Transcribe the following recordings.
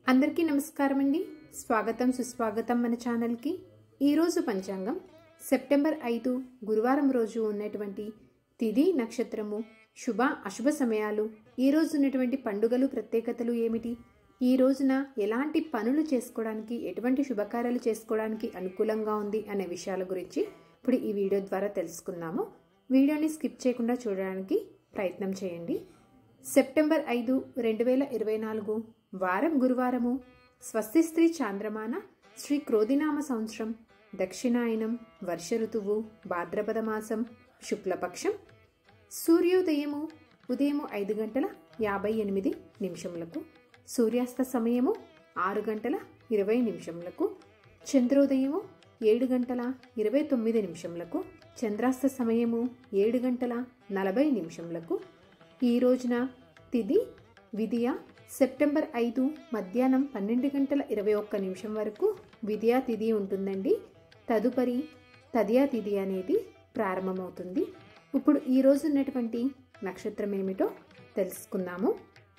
అందరికీ నమస్కారం అండి స్వాగతం సుస్వాగతం మన ఛానల్కి ఈరోజు పంచాంగం సెప్టెంబర్ ఐదు గురువారం రోజు ఉన్నటువంటి తిథి నక్షత్రము శుభ అశుభ సమయాలు ఈ రోజు ఉన్నటువంటి పండుగలు ప్రత్యేకతలు ఏమిటి ఈ రోజున ఎలాంటి పనులు చేసుకోవడానికి ఎటువంటి శుభకార్యాలు చేసుకోవడానికి అనుకూలంగా ఉంది అనే విషయాల గురించి ఇప్పుడు ఈ వీడియో ద్వారా తెలుసుకుందాము వీడియోని స్కిప్ చేయకుండా చూడడానికి ప్రయత్నం చేయండి సెప్టెంబర్ ఐదు రెండు వేల ఇరవై నాలుగు వారం గురువారము స్వస్తి స్త్రీ చాంద్రమాన శ్రీ క్రోధినామ సంవత్సరం దక్షిణాయనం వర్ష ఋతువు భాద్రపద మాసం శుక్లపక్షం సూర్యోదయము ఉదయము ఐదు గంటల యాభై ఎనిమిది నిమిషములకు సూర్యాస్త సమయము ఆరు గంటల ఇరవై నిమిషములకు చంద్రోదయము ఏడు గంటల ఇరవై తొమ్మిది నిమిషములకు చంద్రాస్త సమయము ఏడు గంటల నలభై నిమిషములకు ఈ రోజున తిథి విధియ సెప్టెంబర్ ఐదు మధ్యాహ్నం పన్నెండు గంటల ఇరవై ఒక్క నిమిషం వరకు విద్యా తిథి ఉంటుందండి తదుపరి తదియా తిథి అనేది ప్రారంభమవుతుంది ఇప్పుడు ఈ రోజు ఉన్నటువంటి నక్షత్రం ఏమిటో తెలుసుకుందాము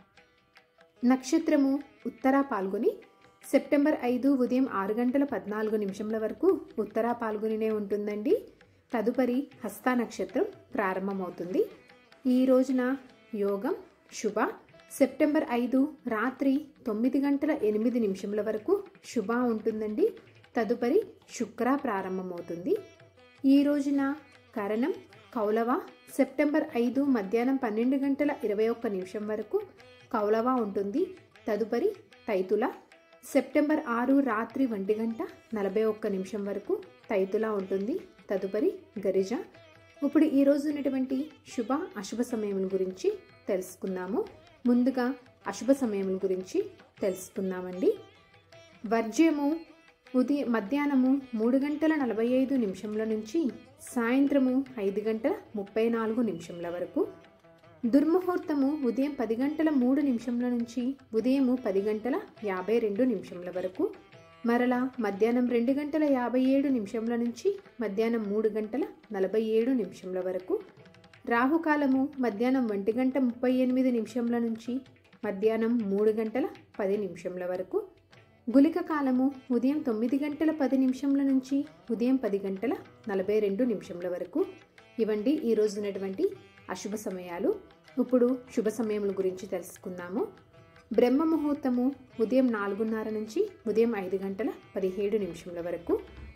నక్షత్రము ఉత్తరా పాల్గొని సెప్టెంబర్ ఐదు ఉదయం ఆరు గంటల పద్నాలుగు నిమిషంల వరకు ఉత్తరా పాల్గొనినే ఉంటుందండి తదుపరి హస్త నక్షత్రం ప్రారంభమవుతుంది ఈ రోజున యోగం శుభ సెప్టెంబర్ ఐదు రాత్రి తొమ్మిది గంటల ఎనిమిది నిమిషముల వరకు శుభ ఉంటుందండి తదుపరి శుక్ర ప్రారంభమవుతుంది ఈ రోజున కరణం కౌలవ సెప్టెంబర్ ఐదు మధ్యాహ్నం పన్నెండు గంటల ఇరవై ఒక్క నిమిషం వరకు కౌలవ ఉంటుంది తదుపరి తైతుల సెప్టెంబర్ ఆరు రాత్రి ఒంటి గంట నలభై ఒక్క నిమిషం వరకు తైతుల ఉంటుంది తదుపరి గరిజ ఇప్పుడు ఈ రోజు ఉన్నటువంటి శుభ అశుభ సమయముల గురించి తెలుసుకుందాము ముందుగా అశుభ సమయముల గురించి తెలుసుకుందామండి వర్జ్యము ఉదయం మధ్యాహ్నము మూడు గంటల నలభై ఐదు నిమిషంల నుంచి సాయంత్రము ఐదు గంటల ముప్పై నాలుగు నిమిషంల వరకు దుర్ముహూర్తము ఉదయం పది గంటల మూడు నిమిషంల నుంచి ఉదయము పది గంటల యాభై రెండు నిమిషంల వరకు మరలా మధ్యాహ్నం రెండు గంటల యాభై ఏడు నిమిషంల నుంచి మధ్యాహ్నం మూడు గంటల నలభై ఏడు నిమిషంల వరకు రాహుకాలము మధ్యాహ్నం ఒంటి గంట ముప్పై ఎనిమిది నిమిషంల నుంచి మధ్యాహ్నం మూడు గంటల పది నిమిషంల వరకు గులిక కాలము ఉదయం తొమ్మిది గంటల పది నిమిషంల నుంచి ఉదయం పది గంటల నలభై రెండు నిమిషంల వరకు ఇవండి ఈ రోజు ఉన్నటువంటి అశుభ సమయాలు ఇప్పుడు శుభ సమయముల గురించి తెలుసుకుందాము బ్రహ్మ ముహూర్తము ఉదయం నాలుగున్నర నుంచి ఉదయం ఐదు గంటల పదిహేడు నిమిషంల వరకు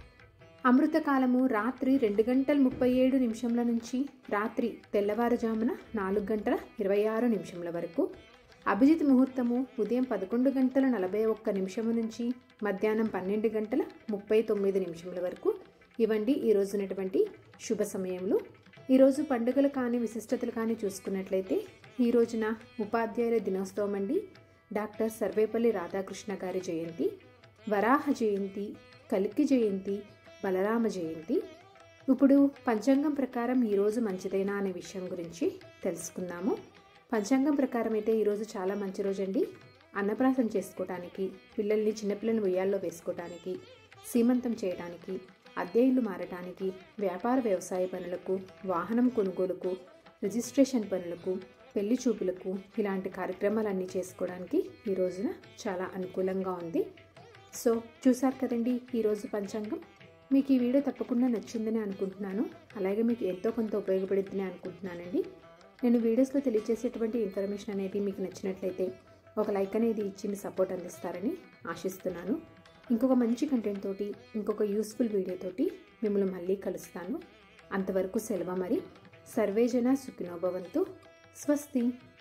అమృతకాలము రాత్రి రెండు గంటల ముప్పై ఏడు నిమిషంల నుంచి రాత్రి తెల్లవారుజామున నాలుగు గంటల ఇరవై ఆరు నిమిషంల వరకు అభిజిత్ ముహూర్తము ఉదయం పదకొండు గంటల నలభై ఒక్క నిమిషము నుంచి మధ్యాహ్నం పన్నెండు గంటల ముప్పై తొమ్మిది నిమిషముల వరకు ఇవండి ఈ రోజునటువంటి శుభ సమయములు ఈరోజు పండుగలు కానీ విశిష్టతలు కానీ చూసుకున్నట్లయితే ఈ రోజున ఉపాధ్యాయుల దినోత్సవం అండి డాక్టర్ సర్వేపల్లి రాధాకృష్ణ గారి జయంతి వరాహ జయంతి కల్కి జయంతి బలరామ జయంతి ఇప్పుడు పంచాంగం ప్రకారం ఈరోజు మంచిదేనా అనే విషయం గురించి తెలుసుకుందాము పంచాంగం ప్రకారం అయితే ఈరోజు చాలా మంచి రోజు అండి అన్నప్రాసం చేసుకోవటానికి పిల్లల్ని చిన్నపిల్లల్ని ఉయ్యాల్లో వేసుకోవటానికి సీమంతం చేయడానికి అద్దె ఇల్లు మారటానికి వ్యాపార వ్యవసాయ పనులకు వాహనం కొనుగోలుకు రిజిస్ట్రేషన్ పనులకు పెళ్లి చూపులకు ఇలాంటి కార్యక్రమాలన్నీ చేసుకోవడానికి ఈ రోజున చాలా అనుకూలంగా ఉంది సో చూసారు కదండి ఈరోజు పంచాంగం మీకు ఈ వీడియో తప్పకుండా నచ్చిందని అనుకుంటున్నాను అలాగే మీకు ఎంతో కొంత ఉపయోగపడుతుందని అనుకుంటున్నానండి నేను వీడియోస్లో తెలియజేసేటువంటి ఇన్ఫర్మేషన్ అనేది మీకు నచ్చినట్లయితే ఒక లైక్ అనేది ఇచ్చి మీ సపోర్ట్ అందిస్తారని ఆశిస్తున్నాను ఇంకొక మంచి కంటెంట్ తోటి ఇంకొక యూస్ఫుల్ వీడియో తోటి మిమ్మల్ని మళ్ళీ కలుస్తాను అంతవరకు సెలవు మరి సర్వేజన సుఖినోభవంతు స్వస్తి